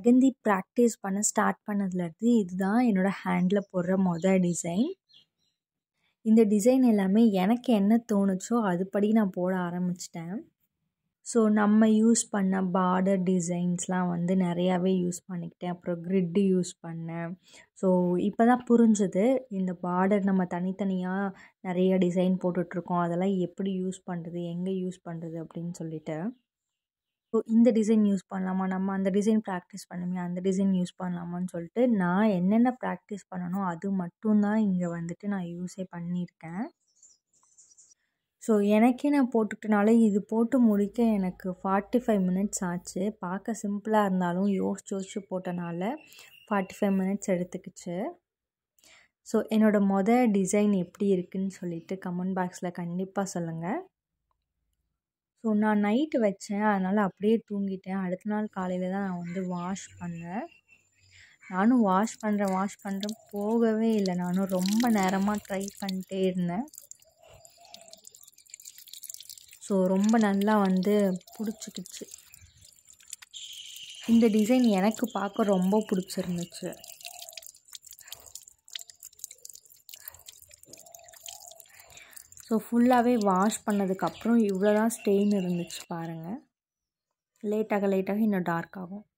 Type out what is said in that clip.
mehndi practice பண்ண start பண்ணதுலேருந்து இதுதான் என்னோடய ஹேண்டில் போடுற மொதல் டிசைன் இந்த டிசைன் எல்லாமே எனக்கு என்ன தோணுச்சோ அதுபடி நான் போட ஆரம்பிச்சிட்டேன் ஸோ நம்ம யூஸ் பண்ண பார்டர் டிசைன்ஸ்லாம் வந்து நிறையாவே யூஸ் பண்ணிக்கிட்டேன் அப்புறம் கிரிட்டு யூஸ் பண்ணேன் ஸோ இப்போ தான் புரிஞ்சுது இந்த பார்டர் நம்ம தனித்தனியாக நிறைய டிசைன் போட்டுட்ருக்கோம் அதெல்லாம் எப்படி யூஸ் பண்ணுறது எங்கே யூஸ் பண்ணுறது அப்படின்னு சொல்லிட்டு ஸோ இந்த டிசைன் யூஸ் பண்ணலாமா நம்ம அந்த டிசைன் ப்ராக்டிஸ் பண்ணுமே அந்த டிசைன் யூஸ் பண்ணலாமான்னு சொல்லிட்டு நான் என்னென்ன ப்ராக்டிஸ் பண்ணனோ அது மட்டும்தான் இங்கே வந்துட்டு நான் யூஸே பண்ணியிருக்கேன் ஸோ எனக்கே நான் போட்டுக்கிட்டனால இது போட்டு முடிக்க எனக்கு ஃபார்ட்டி ஃபைவ் மினிட்ஸ் ஆச்சு பார்க்க சிம்பிளாக இருந்தாலும் யோசிச்சு யோசிச்சு போட்டனால ஃபார்ட்டி ஃபைவ் மினிட்ஸ் எடுத்துக்கிச்சு ஸோ என்னோடய மொதல் டிசைன் எப்படி இருக்குதுன்னு சொல்லிட்டு கமெண்ட் பாக்ஸில் கண்டிப்பாக சொல்லுங்கள் ஸோ நான் நைட்டு வச்சேன் அதனால் அப்படியே தூங்கிட்டேன் அடுத்த நாள் காலையில் தான் நான் வந்து வாஷ் பண்ணேன் நானும் வாஷ் பண்ணுறேன் வாஷ் பண்ணுறேன் போகவே இல்லை நானும் ரொம்ப நேரமாக ட்ரை பண்ணிட்டே இருந்தேன் ஸோ ரொம்ப நல்லா வந்து பிடிச்சிக்கிச்சு இந்த டிசைன் எனக்கு பார்க்க ரொம்ப பிடிச்சிருந்துச்சு ஸோ ஃபுல்லாகவே வாஷ் பண்ணதுக்கப்புறம் இவ்வளோ தான் ஸ்டெயின் இருந்துச்சு பாருங்கள் லேட்டாக லேட்டாக இன்னும் டார்க் ஆகும்